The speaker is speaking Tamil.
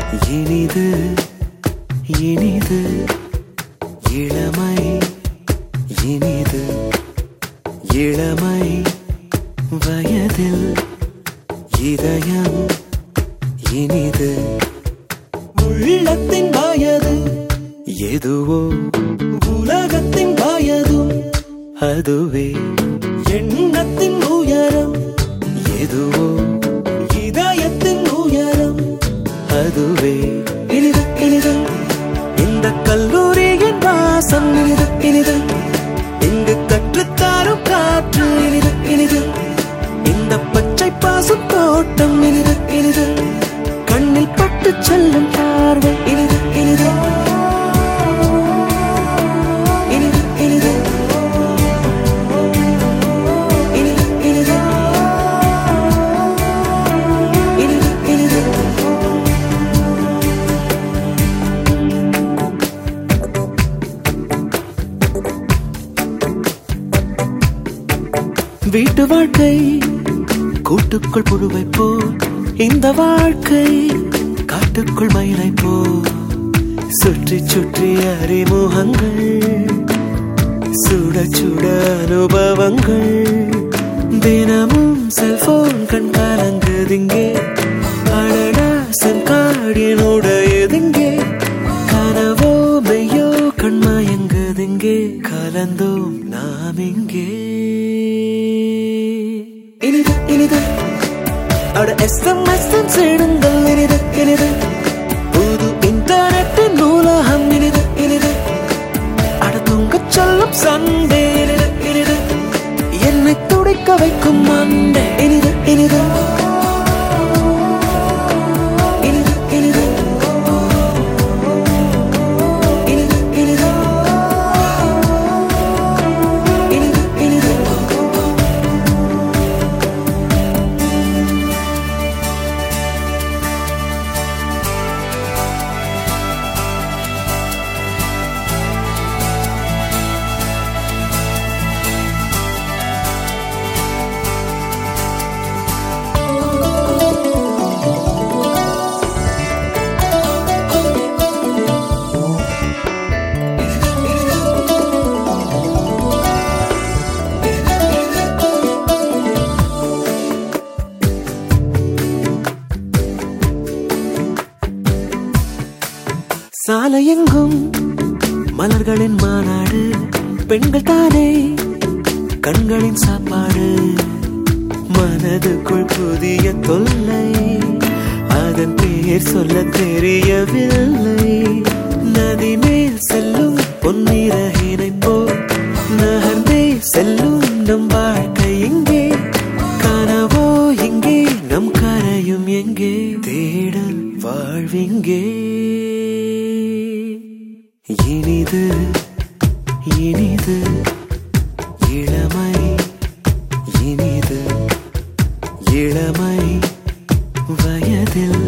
இனிது இனிது இளமை இனிது இளமை வயதில் இதயம் இனிது உள்ளத்தின் வயது எதுவோ உலகத்தின் வயதும் அதுவே எண்ணத்தின் உயரம் எதுவோ இதயத்தின் உயரம் அதுவே இனிது இனிது இந்த கல்லூரியின் வாசம் இனிது இனிது இங்கு கற்றுத்தாரும் காற்று இனிது இனிது இந்த பச்சை பாசும் தோட்டம் இனிது இனிது கண்ணில் பட்டு செல்லும் பார்வை இனிது இனிது இனிது இனிது இனிது இனிது இனிது இனிது வீட்டு வாழ்க்கை கூட்டுக்குள் புழுவை போல் இந்த வாழ்க்கை காட்டுக்குள் மயிலை போல் சுற்றி சுற்றி அறிமுகங்கள் சுட சுட அனுபவங்கள் தினமும் செல்போன் கண் கலங்குதிங்கே அடடா செங்காடினுடையதுங்கே கனவோ மெய்யோ கண்மயங்குதிங்கே கலந்தோம் நாம் இங்கே இனிது இனிது அட எஸ்எம்எஸ் சேடுங்கள் இனிது இனிது புது இன்டர்நெட் நூலகம் இனிது இனிது அட தூங்கச் சொல்லும் சண்டே இனிது இனிது என்னை துடைக்க வைக்கும் மண்டே இனிது இனிது இனிது இனிது இனிது இனிது இனிது இனிது சாலையெங்கும் மலர்களின் மாநாடு பெண்கள் தானே கண்களின் சாப்பாடு மனதுக்குள் புதிய தொல்லை அதன் பெயர் சொல்ல தெரியவில்லை நதி மேல் செல்லும் பொன்னிறகினை போல் நகர்ந்தே செல்லும் நம் வாழ்க்கை எங்கே கனவோ எங்கே நம் கரையும் எங்கே தேடல் வாழ்விங்கே இனிது இனிது இளமை இனிது இளமை வயதில்